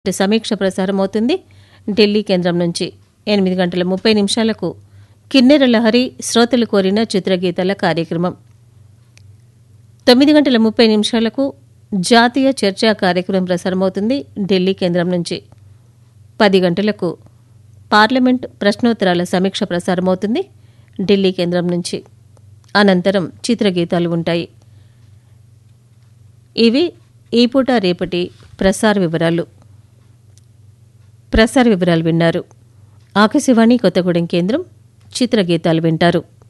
సమీక్ష ప్రసారం అవుతుంది ఢిల్లీ కేంద్రం నుంచి ఎనిమిది గంటల ముప్పై నిమిషాలకు కిన్నెర లహరి శ్రోతలు కోరిన చిత్రగీతాల కార్యక్రమం తొమ్మిది గంటల ముప్పై నిమిషాలకు జాతీయ చర్చా కార్యక్రమం ప్రసారమవుతుంది ఢిల్లీ కేంద్రం నుంచి పది గంటలకు పార్లమెంట్ ప్రశ్నోత్తరాల సమీక్ష ప్రసారమవుతుంది ఢిల్లీ కేంద్రం నుంచి అనంతరం చిత్రగీతాలు ఉంటాయి ఇవి ఈ పూట రేపటి ప్రసార వివరాలు ప్రసార వివరాలు విన్నారు ఆకాశవాణి కొత్తగూడెం కేంద్రం చిత్రగీతాలు వింటారు